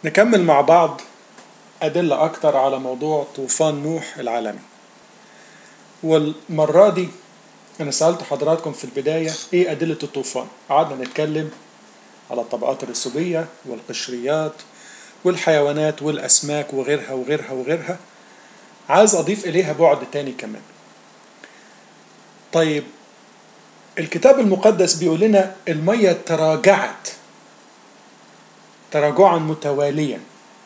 نكمل مع بعض أدلة أكتر على موضوع طوفان نوح العالمي والمرة دي أنا سألت حضراتكم في البداية إيه أدلة الطوفان قعدنا نتكلم على الطبقات الرسوبية والقشريات والحيوانات والأسماك وغيرها وغيرها وغيرها عايز أضيف إليها بعد تاني كمان طيب الكتاب المقدس بيقول لنا المية تراجعت تراجعا متواليا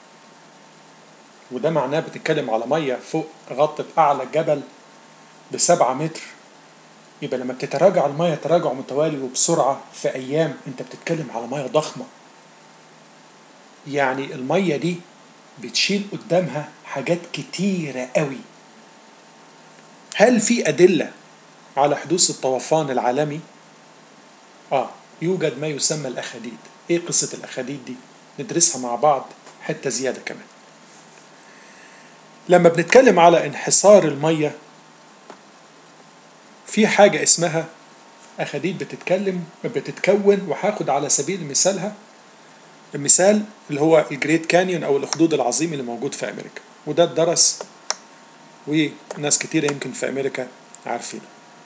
وده معناه بتتكلم على مية فوق غطت أعلى جبل بسبعة متر يبقى لما بتتراجع المية تراجع متوالي وبسرعة في أيام أنت بتتكلم على مية ضخمة يعني المية دي بتشيل قدامها حاجات كتيرة قوي هل في أدلة على حدوث الطوفان العالمي؟ آه يوجد ما يسمى الأخاديد إيه قصة الأخاديد دي؟ ندرسها مع بعض حتة زيادة كمان لما بنتكلم على انحسار المية في حاجة اسمها أخاديد بتتكلم بتتكون وهاخد على سبيل مثالها المثال اللي هو الجريت كانيون أو الأخدود العظيم اللي موجود في أمريكا وده اتدرس وناس كتيرة يمكن في أمريكا عارفينه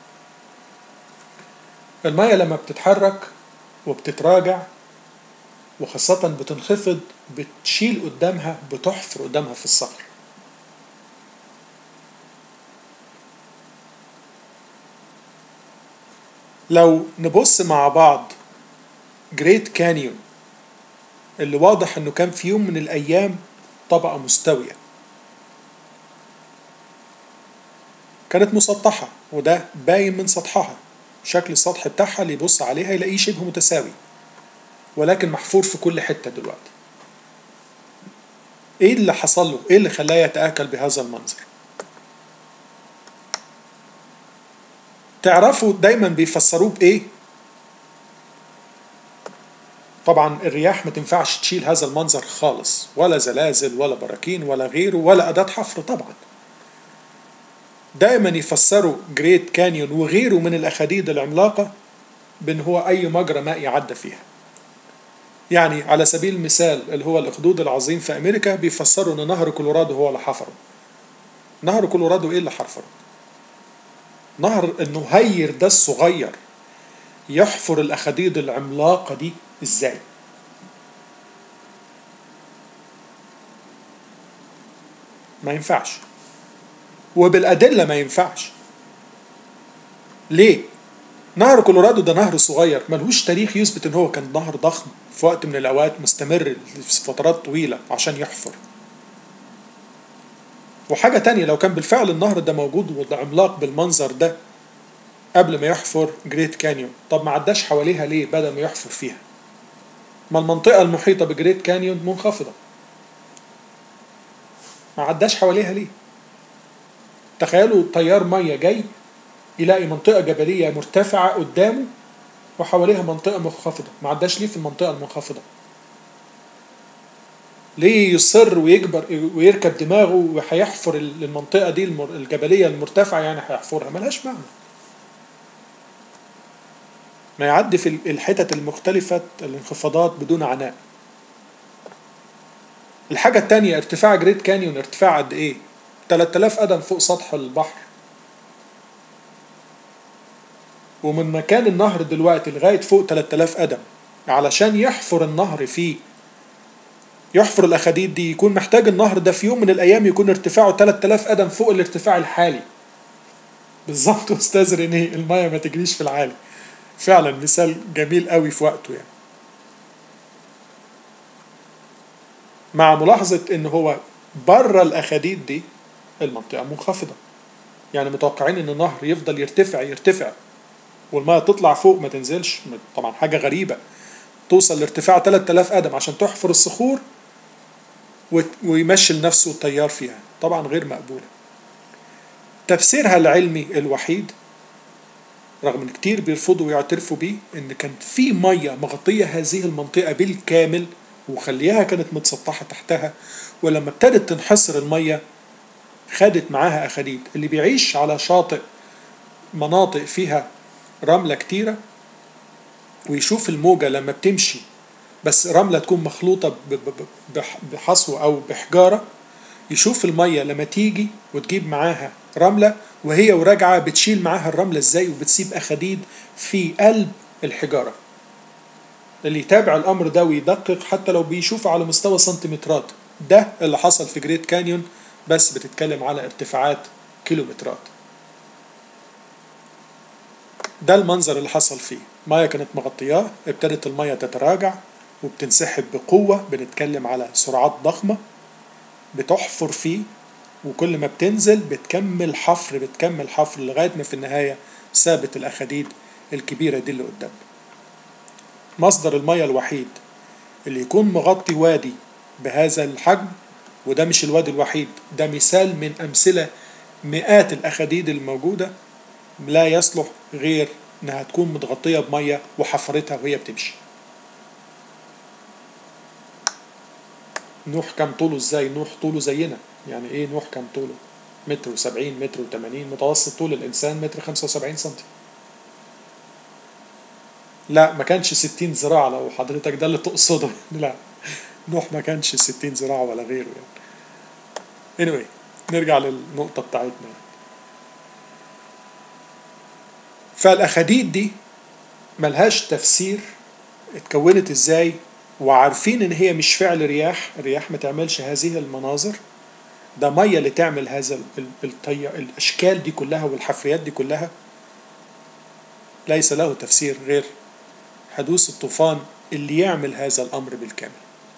المية لما بتتحرك وبتتراجع وخاصة بتنخفض بتشيل قدامها بتحفر قدامها في الصخر لو نبص مع بعض جريت كانيون اللي واضح انه كان في يوم من الايام طبقة مستوية كانت مسطحة وده باين من سطحها شكل السطح بتاعها اللي يبص عليها يلاقيه شبه متساوي ولكن محفور في كل حتة دلوقتي ايه اللي حصل له ايه اللي خلاه يتآكل بهذا المنظر تعرفوا دايما بيفسروه بايه طبعا الرياح ما تنفعش تشيل هذا المنظر خالص ولا زلازل ولا براكين ولا غيره ولا أداة حفر طبعا دايما يفسروا جريت كانيون وغيره من الأخاديد العملاقة بأن هو أي مجرى ماء يعدى فيها يعني على سبيل المثال اللي هو الأخدود العظيم في أمريكا بيفسروا أن نهر كولورادو هو اللي حفره نهر كولورادو إيه اللي حفره نهر النهير ده الصغير يحفر الأخاديد العملاقة دي إزاي ما ينفعش وبالأدلة ما ينفعش ليه نهر كولورادو ده نهر صغير ملهوش تاريخ يثبت ان هو كان نهر ضخم في وقت من الاوقات مستمر في فترات طويلة عشان يحفر وحاجة تانية لو كان بالفعل النهر ده موجود وعملاق بالمنظر ده قبل ما يحفر جريت كانيون طب ما عداش حواليها ليه بدل ما يحفر فيها ما المنطقة المحيطة بجريت كانيون منخفضة ما عداش حواليها ليه تخيلوا تيار مية جاي يلاقي منطقة جبلية مرتفعة قدامه وحواليها منطقة منخفضة ما عداش ليه في المنطقة المنخفضة ليه يصر ويكبر ويركب دماغه وهيحفر المنطقة دي الجبلية المرتفعة يعني هيحفرها ملهاش معنى ما يعدي في الحتت المختلفة الانخفاضات بدون عناء الحاجة التانية ارتفاع جريت كانيون ارتفاع قد ايه 3000 قدم فوق سطح البحر ومن مكان النهر دلوقتي لغاية فوق 3000 قدم علشان يحفر النهر فيه يحفر الأخاديد دي يكون محتاج النهر ده في يوم من الأيام يكون ارتفاعه 3000 قدم فوق الارتفاع الحالي بالظبط أستاذ رينيه المية ما تجريش في العالي فعلا مثال جميل قوي في وقته يعني مع ملاحظة ان هو بره الاخاديد دي المنطقة منخفضة يعني متوقعين ان النهر يفضل يرتفع يرتفع والمية تطلع فوق ما تنزلش طبعا حاجة غريبة توصل لارتفاع 3000 قدم عشان تحفر الصخور ويمشي لنفسه التيار فيها طبعا غير مقبولة تفسيرها العلمي الوحيد رغم ان كتير بيرفضوا ويعترفوا بيه ان كان في ميه مغطيه هذه المنطقه بالكامل وخليها كانت متسطحه تحتها ولما ابتدت تنحصر الميه خدت معاها اخاديد اللي بيعيش على شاطئ مناطق فيها رمله كتيره ويشوف الموجه لما بتمشي بس رملة تكون مخلوطة ب- ب- ب- بح- بحصوة أو بحجارة يشوف المية لما تيجي وتجيب معاها رملة وهي وراجعة بتشيل معاها الرملة ازاي وبتسيب أخاديد في قلب الحجارة اللي يتابع الأمر ده ويدقق حتى لو بيشوف على مستوى سنتيمترات ده اللي حصل في جريت كانيون بس بتتكلم على ارتفاعات كيلومترات ده المنظر اللي حصل فيه مية كانت مغطياه ابتدت المية تتراجع وبتنسحب بقوة بنتكلم على سرعات ضخمة بتحفر فيه وكل ما بتنزل بتكمل حفر بتكمل حفر لغاية ما في النهاية سابت الأخاديد الكبيرة دي اللي قدام مصدر المية الوحيد اللي يكون مغطي وادي بهذا الحجم وده مش الوادي الوحيد ده مثال من أمثلة مئات الأخاديد الموجودة لا يصلح غير إنها تكون متغطية بمية وحفرتها وهي بتمشي نوح كان طوله ازاي نوح طوله زينا يعني ايه نوح كان طوله متر وسبعين متر وتمانين متوسط طول الانسان متر خمسة وسبعين سنتي لا ما كانش ستين ذراع لو حضرتك ده اللي تقصده لا نوح ما كانش ستين ذراع ولا غيره يعني anyway نرجع للنقطة بتاعتنا فالأخاديد دي ملهاش تفسير اتكونت ازاي وعارفين ان هي مش فعل رياح الرياح ما تعملش هذه المناظر ده ميه اللي تعمل هذا ال- الطي... الاشكال دي كلها والحفريات دي كلها ليس له تفسير غير حدوث الطوفان اللي يعمل هذا الامر بالكامل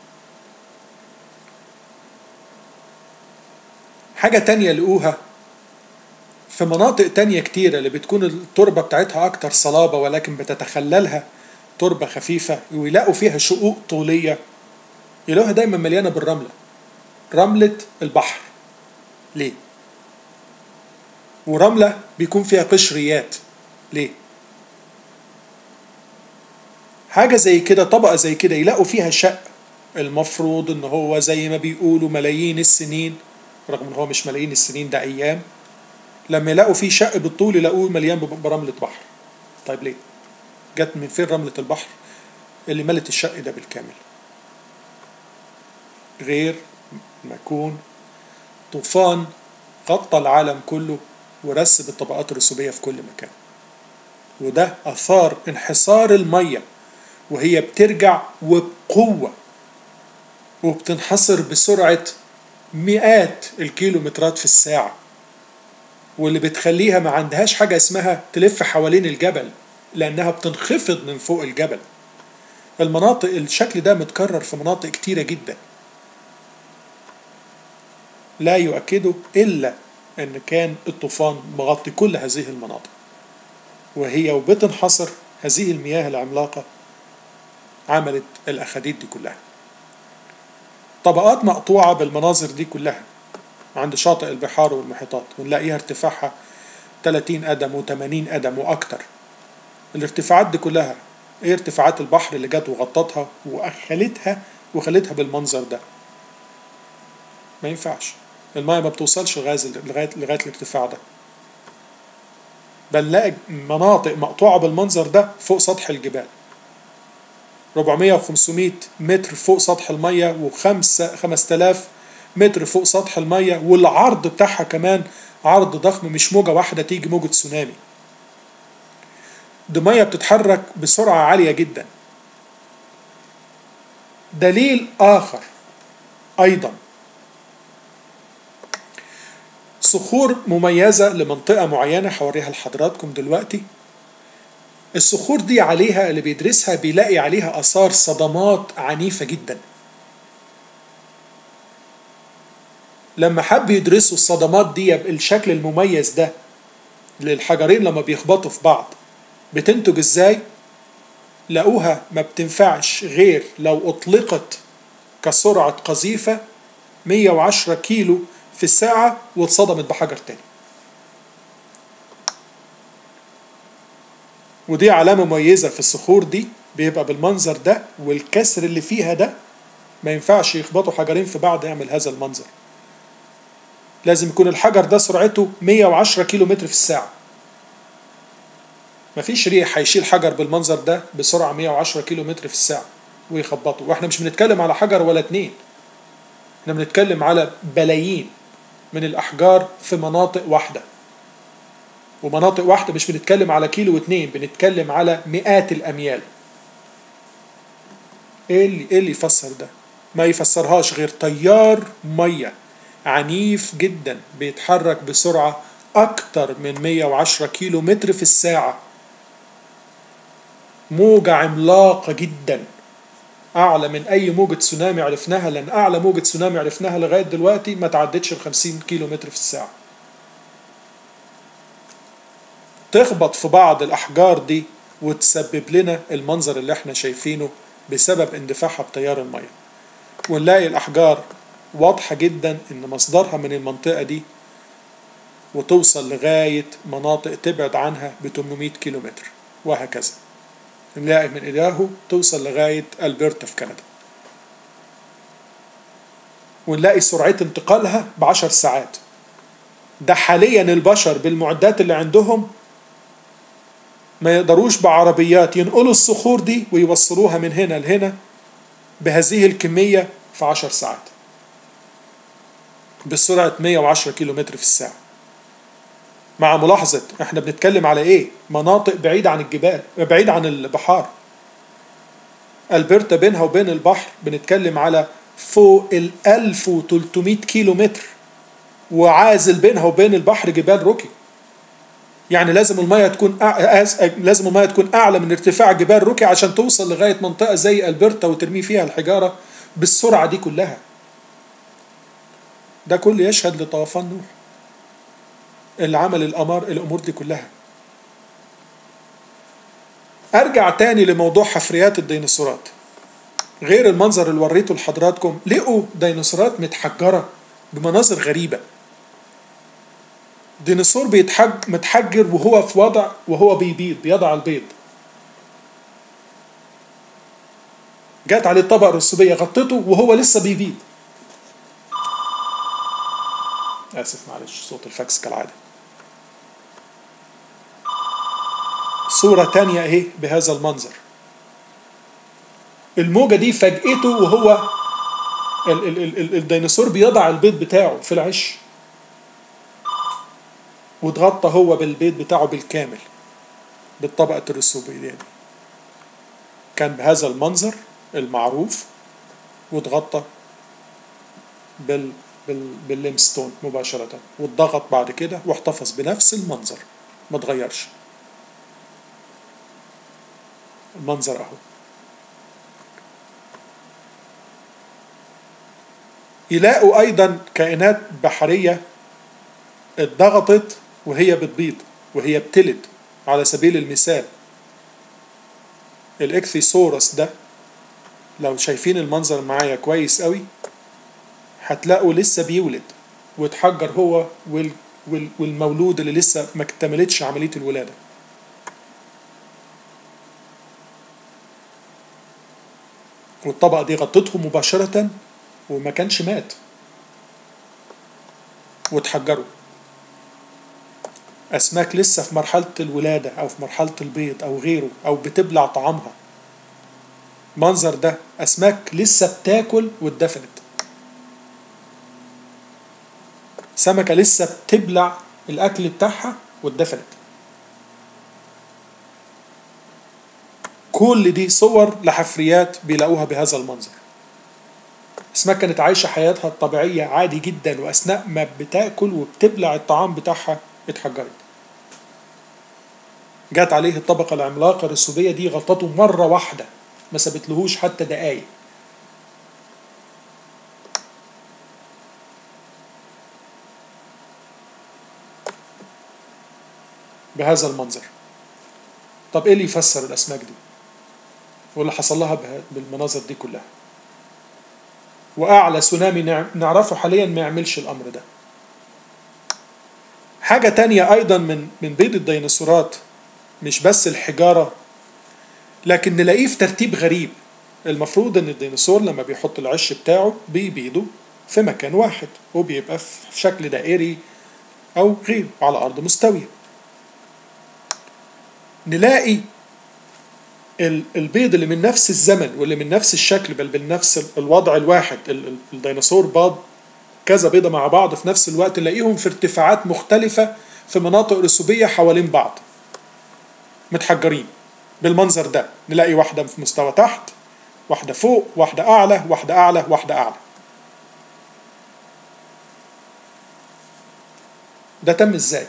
حاجة تانية لقوها في مناطق تانية كتيرة اللي بتكون التربة بتاعتها أكتر صلابة ولكن بتتخللها تربة خفيفة ويلاقوا فيها شقوق طولية يلاقوها دايما مليانة بالرملة رملة البحر ليه؟ ورملة بيكون فيها قشريات ليه؟ حاجة زي كده طبقة زي كده يلاقوا فيها شق المفروض ان هو زي ما بيقولوا ملايين السنين رغم ان هو مش ملايين السنين ده ايام لما يلاقوا فيه شق بالطول يلاقوه مليان برملة بحر طيب ليه؟ جت من فين رملة البحر اللي ملت الشق ده بالكامل غير ما يكون طوفان غطى العالم كله ورسب الطبقات الرسوبية في كل مكان وده أثار انحسار المية وهي بترجع وبقوة وبتنحصر بسرعة مئات الكيلومترات في الساعة واللي بتخليها ما عندهاش حاجة اسمها تلف حوالين الجبل لأنها بتنخفض من فوق الجبل المناطق الشكل ده متكرر في مناطق كتيرة جدا لا يؤكده إلا أن كان الطوفان مغطي كل هذه المناطق وهي وبتنحصر هذه المياه العملاقة عملت الأخاديد دي كلها طبقات مقطوعة بالمناظر دي كلها عند شاطئ البحار والمحيطات ونلاقيها ارتفاعها 30 قدم و80 قدم وأكتر الارتفاعات دي كلها ايه ارتفاعات البحر اللي جت وغطتها واخلتها وخلتها بالمنظر ده ما ينفعش المايه ما بتوصلش لغايه لغايه لغايه الارتفاع ده بل نلاقي مناطق مقطوعه بالمنظر ده فوق سطح الجبال 400 و500 متر فوق سطح الميه وخمسة 5000 متر فوق سطح الميه والعرض بتاعها كمان عرض ضخم مش موجه واحده تيجي موجه تسونامي دي ميه بتتحرك بسرعه عاليه جدا دليل اخر ايضا صخور مميزة لمنطقة معينة هوريها لحضراتكم دلوقتي الصخور دي عليها اللي بيدرسها بيلاقي عليها آثار صدمات عنيفة جدا لما حب يدرسوا الصدمات دي بالشكل المميز ده للحجرين لما بيخبطوا في بعض بتنتج ازاي لقوها ما بتنفعش غير لو اطلقت كسرعة قذيفة 110 كيلو في الساعة واتصدمت بحجر تاني ودي علامة مميزة في الصخور دي بيبقى بالمنظر ده والكسر اللي فيها ده ما ينفعش يخبطوا حجرين في بعض يعمل هذا المنظر لازم يكون الحجر ده سرعته 110 كيلو متر في الساعة مفيش ريح هيشيل حجر بالمنظر ده بسرعة 110 كيلو متر في الساعة ويخبطوا واحنا مش بنتكلم على حجر ولا اتنين احنا بنتكلم على بلايين من الأحجار في مناطق واحدة ومناطق واحدة مش بنتكلم على كيلو واتنين بنتكلم على مئات الأميال ايه اللي ايه اللي يفسر ده؟ ما يفسرهاش غير تيار ميه عنيف جدا بيتحرك بسرعه اكتر من 110 كيلو متر في الساعه موجة عملاقة جدا أعلى من أي موجة تسونامي عرفناها لأن أعلى موجة تسونامي عرفناها لغاية دلوقتي ما تعدتش ال 50 كيلو متر في الساعة تخبط في بعض الأحجار دي وتسبب لنا المنظر اللي احنا شايفينه بسبب اندفاعها بتيار المية ونلاقي الأحجار واضحة جدا إن مصدرها من المنطقة دي وتوصل لغاية مناطق تبعد عنها ب 800 كيلو متر وهكذا نلاقي من إيداهو توصل لغاية ألبرتا في كندا ونلاقي سرعة انتقالها بعشر ساعات ده حاليا البشر بالمعدات اللي عندهم ما يقدروش بعربيات ينقلوا الصخور دي ويوصلوها من هنا لهنا بهذه الكمية في عشر ساعات بسرعة 110 كيلو متر في الساعة مع ملاحظة احنا بنتكلم على ايه مناطق بعيدة عن الجبال بعيدة عن البحار ألبرتا بينها وبين البحر بنتكلم على فوق ال 1300 كيلو متر وعازل بينها وبين البحر جبال روكي يعني لازم المية تكون أع... لازم المية تكون أعلى من ارتفاع جبال روكي عشان توصل لغاية منطقة زي ألبرتا وترمي فيها الحجارة بالسرعة دي كلها ده كله يشهد لطوفان نوح اللي عمل الأمر الأمور دي كلها أرجع تاني لموضوع حفريات الديناصورات غير المنظر اللي وريته لحضراتكم لقوا ديناصورات متحجرة بمناظر غريبة ديناصور بيتحج متحجر وهو في وضع وهو بيبيض بيضع البيض جات عليه الطبقة الرسوبية غطته وهو لسه بيبيض آسف معلش صوت الفاكس كالعادة صورة تانية اهي بهذا المنظر الموجة دي فاجئته وهو ال ال ال الديناصور بيضع البيض بتاعه في العش واتغطى هو بالبيض بتاعه بالكامل بالطبقة الرسوبية دي كان بهذا المنظر المعروف واتغطى بال بال بالليمستون مباشرة واتضغط بعد كده واحتفظ بنفس المنظر ما اتغيرش المنظر اهو يلاقوا ايضا كائنات بحريه اتضغطت وهي بتبيض وهي بتلد على سبيل المثال الاكثيسورس ده لو شايفين المنظر معايا كويس قوي هتلاقوا لسه بيولد واتحجر هو وال وال والمولود اللي لسه ما اكتملتش عمليه الولاده والطبقه دي غطته مباشره وما كانش مات واتحجروا أسماك لسه في مرحلة الولادة أو في مرحلة البيض أو غيره أو بتبلع طعامها منظر ده أسماك لسه بتاكل واتدفنت سمكة لسه بتبلع الأكل بتاعها واتدفنت كل دي صور لحفريات بيلاقوها بهذا المنظر اسماك كانت عايشة حياتها الطبيعية عادي جدا وأثناء ما بتاكل وبتبلع الطعام بتاعها اتحجرت جات عليه الطبقة العملاقة الرسوبية دي غطته مرة واحدة ما سابتلهوش حتى دقايق بهذا المنظر طب ايه اللي يفسر الاسماك دي واللي حصل لها بالمناظر دي كلها واعلى سونامي نعرفه حاليا ما يعملش الامر ده حاجة تانية أيضا من من بيض الديناصورات مش بس الحجارة لكن نلاقيه في ترتيب غريب المفروض إن الديناصور لما بيحط العش بتاعه بيبيضه في مكان واحد وبيبقى في شكل دائري أو غيره على أرض مستوية نلاقي ال- البيض اللي من نفس الزمن واللي من نفس الشكل بل بنفس ال- الوضع الواحد ال- ال- الديناصور باض كذا بيضة مع بعض في نفس الوقت نلاقيهم في ارتفاعات مختلفة في مناطق رسوبية حوالين بعض متحجرين بالمنظر ده نلاقي واحدة في مستوى تحت واحدة فوق واحدة أعلى واحدة أعلى واحدة أعلى ده تم ازاي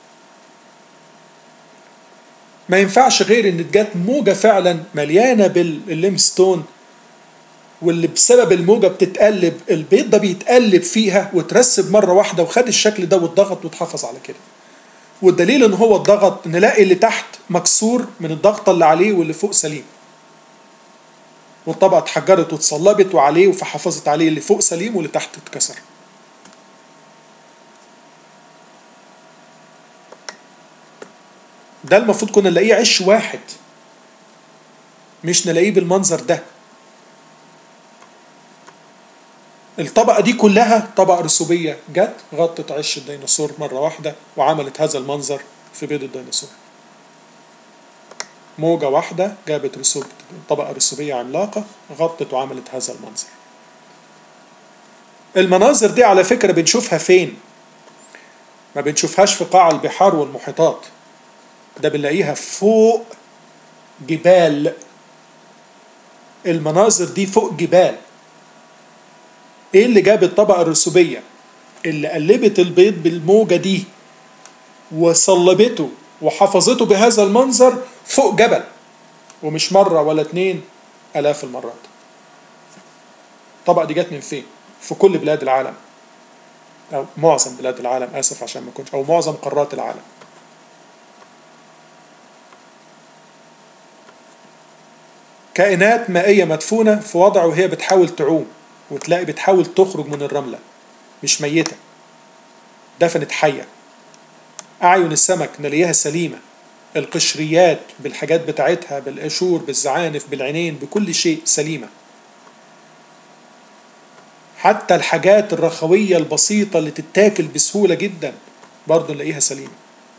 ما ينفعش غير ان جت موجة فعلا مليانة بالليمستون واللي بسبب الموجة بتتقلب البيض ده بيتقلب فيها وترسب مرة واحدة وخد الشكل ده واتضغط واتحافظ على كده والدليل ان هو اتضغط نلاقي اللي تحت مكسور من الضغطة اللي عليه واللي فوق سليم والطبقة اتحجرت واتصلبت وعليه فحافظت عليه اللي فوق سليم واللي تحت اتكسر ده المفروض كنا نلاقيه عش واحد مش نلاقيه بالمنظر ده الطبقة دي كلها طبقة رسوبية جت غطت عش الديناصور مرة واحدة وعملت هذا المنظر في بيض الديناصور موجة واحدة جابت رسوب طبقة رسوبية عملاقة غطت وعملت هذا المنظر المناظر دي على فكرة بنشوفها فين ما بنشوفهاش في قاع البحار والمحيطات ده بنلاقيها فوق جبال المناظر دي فوق جبال ايه اللي جاب الطبقة الرسوبية اللي قلبت البيض بالموجة دي وصلبته وحفظته بهذا المنظر فوق جبل ومش مرة ولا اتنين آلاف المرات الطبقة دي جت من فين؟ في كل بلاد العالم أو معظم بلاد العالم آسف عشان ما كنتش أو معظم قارات العالم كائنات مائية مدفونة في وضع وهي بتحاول تعوم وتلاقي بتحاول تخرج من الرملة مش ميتة دفنت حية أعين السمك نلاقيها سليمة القشريات بالحاجات بتاعتها بالقشور بالزعانف بالعينين بكل شيء سليمة حتى الحاجات الرخوية البسيطة اللي تتاكل بسهولة جدا برضه نلاقيها سليمة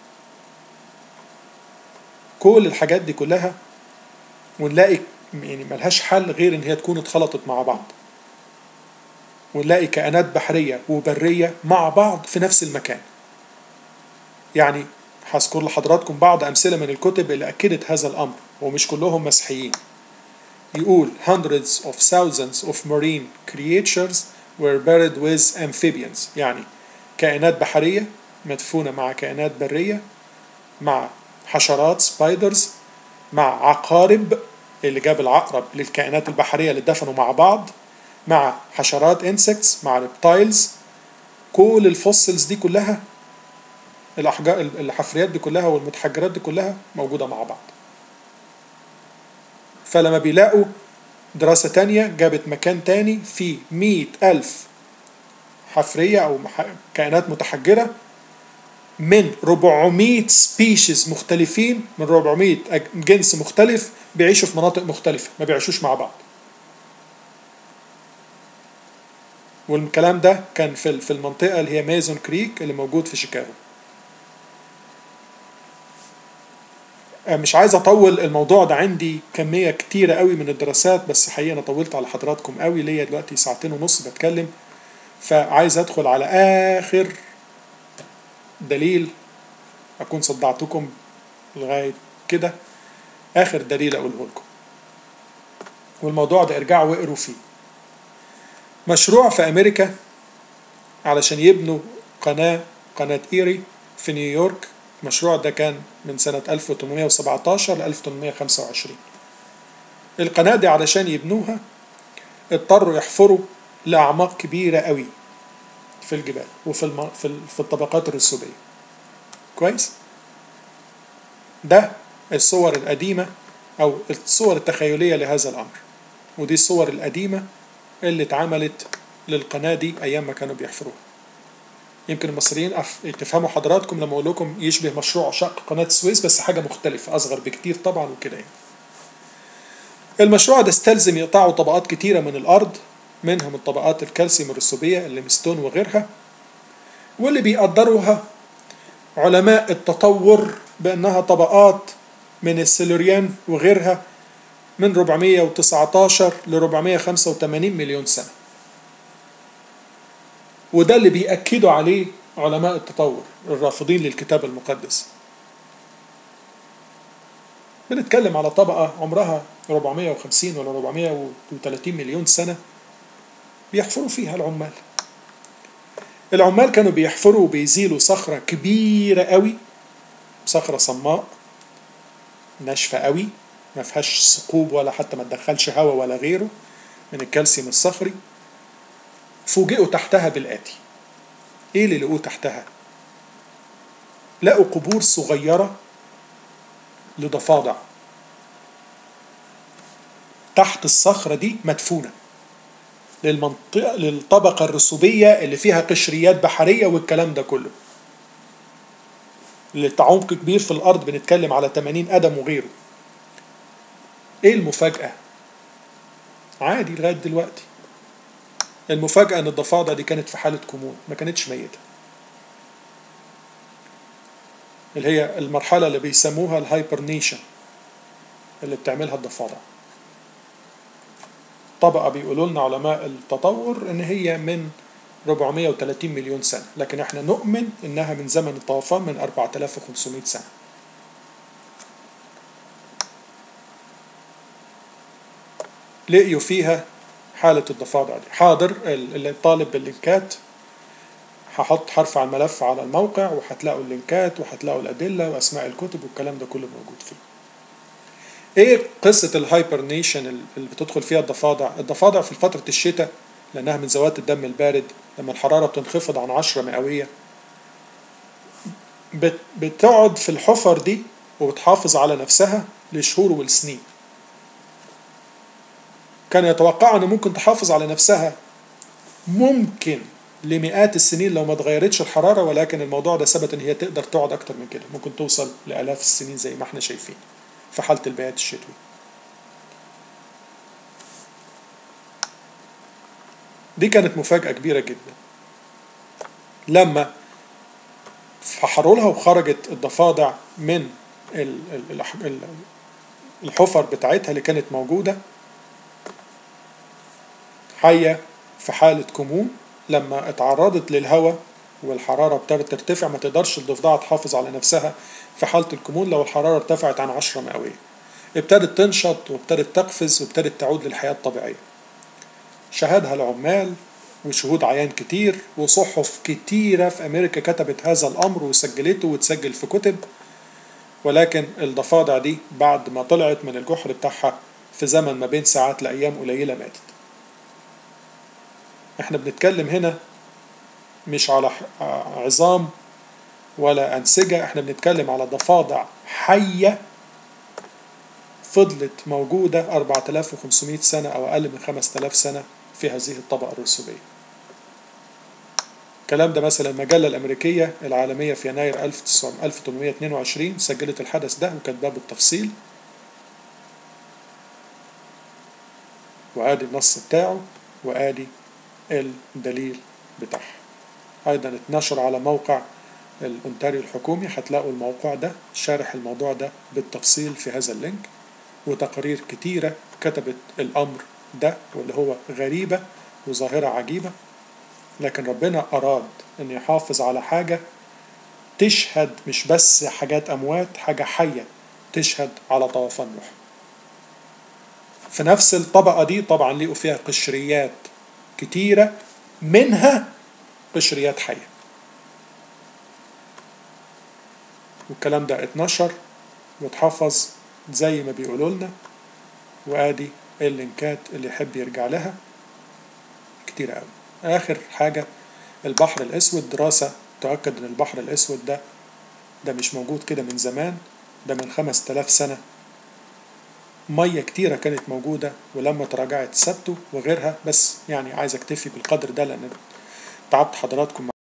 كل الحاجات دي كلها ونلاقي يعني ملهاش حل غير ان هي تكون اتخلطت مع بعض ونلاقي كائنات بحرية وبرية مع بعض في نفس المكان يعني هذكر لحضراتكم بعض أمثلة من الكتب اللي أكدت هذا الأمر ومش كلهم مسيحيين يقول hundreds of thousands of marine creatures were buried with amphibians يعني كائنات بحرية مدفونة مع كائنات برية مع حشرات سبايدرز مع عقارب اللي جاب العقرب للكائنات البحرية اللي دفنوا مع بعض مع حشرات انسكتس مع ريبتايلز كل الفوسلز دي كلها الأحجار الحفريات دي كلها والمتحجرات دي كلها موجودة مع بعض فلما بيلاقوا دراسة تانية جابت مكان تاني فيه مية ألف حفرية أو كائنات متحجرة من 400 سبيشيز مختلفين من 400 جنس مختلف بيعيشوا في مناطق مختلفة ما بيعيشوش مع بعض والكلام ده كان في في المنطقة اللي هي ميزون كريك اللي موجود في شيكاغو مش عايز اطول الموضوع ده عندي كمية كتيرة قوي من الدراسات بس حقيقة انا طولت على حضراتكم قوي ليا دلوقتي ساعتين ونص بتكلم فعايز ادخل على اخر دليل اكون صدعتكم لغاية كده اخر دليل اقوله لكم والموضوع ده ارجعوا واقروا فيه مشروع في امريكا علشان يبنوا قناة قناة ايري في نيويورك المشروع ده كان من سنة 1817 ل 1825 القناة دي علشان يبنوها اضطروا يحفروا لأعماق كبيرة قوي في الجبال وفي الم... في, ال... في الطبقات الرسوبية كويس ده الصور القديمة أو الصور التخيلية لهذا الأمر ودي الصور القديمة اللي اتعملت للقناة دي أيام ما كانوا بيحفروها يمكن المصريين أف... تفهموا حضراتكم لما أقول لكم يشبه مشروع شق قناة السويس بس حاجة مختلفة أصغر بكتير طبعا وكده يعني. المشروع ده استلزم يقطعوا طبقات كتيرة من الأرض منها من طبقات الكالسيوم الرسوبية الليمستون وغيرها واللي بيقدروها علماء التطور بأنها طبقات من السيلوريان وغيرها من 419 ل 485 مليون سنة وده اللي بيأكدوا عليه علماء التطور الرافضين للكتاب المقدس بنتكلم على طبقة عمرها 450 ولا 430 مليون سنة بيحفروا فيها العمال العمال كانوا بيحفروا وبيزيلوا صخرة كبيرة قوي صخرة صماء ناشفة قوي ما فيهاش ثقوب ولا حتى ما تدخلش هواء ولا غيره من الكالسيوم الصخري فوجئوا تحتها بالآتي ايه اللي لقوه تحتها لقوا قبور صغيرة لضفادع تحت الصخرة دي مدفونة للمنطقة للطبقة الرسوبية اللي فيها قشريات بحرية والكلام ده كله اللي عمق كبير في الأرض بنتكلم على 80 قدم وغيره ايه المفاجأة؟ عادي لغاية دلوقتي المفاجأة ان الضفادع دي كانت في حالة كمون ما كانتش ميتة اللي هي المرحلة اللي بيسموها الهايبرنيشن اللي بتعملها الضفادع طبقة بيقولوا لنا علماء التطور ان هي من 430 مليون سنة لكن احنا نؤمن انها من زمن الطوفان من 4500 سنة لقيوا فيها حالة الضفادع دي حاضر اللي طالب باللينكات هحط هرفع الملف على الموقع وهتلاقوا اللينكات وهتلاقوا الأدلة وأسماء الكتب والكلام ده كله موجود فيه ايه قصة الهايبرنيشن اللي بتدخل فيها الضفادع الضفادع في فترة الشتاء لأنها من ذوات الدم البارد لما الحرارة بتنخفض عن عشرة مئوية بتقعد في الحفر دي وبتحافظ على نفسها لشهور والسنين كان يتوقع ان ممكن تحافظ على نفسها ممكن لمئات السنين لو ما اتغيرتش الحرارة ولكن الموضوع ده ثبت ان هي تقدر تقعد اكتر من كده ممكن توصل لآلاف السنين زي ما احنا شايفين في حالة البيات الشتوي دي كانت مفاجأة كبيرة جدا لما فحروا لها وخرجت الضفادع من الحفر بتاعتها اللي كانت موجودة حية في حالة كمون لما اتعرضت للهواء والحرارة ابتدت ترتفع ما تقدرش الضفدعة تحافظ على نفسها في حالة الكمون لو الحرارة ارتفعت عن 10 مئوية ابتدت تنشط وابتدت تقفز وابتدت تعود للحياة الطبيعية شهدها العمال وشهود عيان كتير وصحف كتيرة في أمريكا كتبت هذا الأمر وسجلته وتسجل في كتب ولكن الضفادع دي بعد ما طلعت من الجحر بتاعها في زمن ما بين ساعات لأيام قليلة ماتت احنا بنتكلم هنا مش على عظام ولا أنسجة احنا بنتكلم على ضفادع حية فضلت موجودة 4500 سنة أو أقل من 5000 سنة في هذه الطبقة الرسوبية الكلام ده مثلا المجلة الأمريكية العالمية في يناير 1822 سجلت الحدث ده وكاتباه بالتفصيل وآدي النص بتاعه وآدي الدليل بتاعها أيضا اتنشر على موقع الأونتاريو الحكومي هتلاقوا الموقع ده شارح الموضوع ده بالتفصيل في هذا اللينك وتقارير كتيرة كتبت الأمر ده واللي هو غريبة وظاهرة عجيبة لكن ربنا أراد أن يحافظ على حاجة تشهد مش بس حاجات أموات حاجة حية تشهد على طوفان نوح في نفس الطبقة دي طبعا لقوا فيها قشريات كتيرة منها قشريات حية والكلام ده اتنشر واتحفظ زي ما بيقولوا لنا وادي اللينكات اللي يحب يرجع لها كتير قوي اخر حاجة البحر الاسود دراسة تؤكد ان البحر الاسود ده ده مش موجود كده من زمان ده من خمس تلاف سنة مية كتيرة كانت موجودة ولما تراجعت ثبتوا وغيرها بس يعني عايز اكتفي بالقدر ده لان تعبت حضراتكم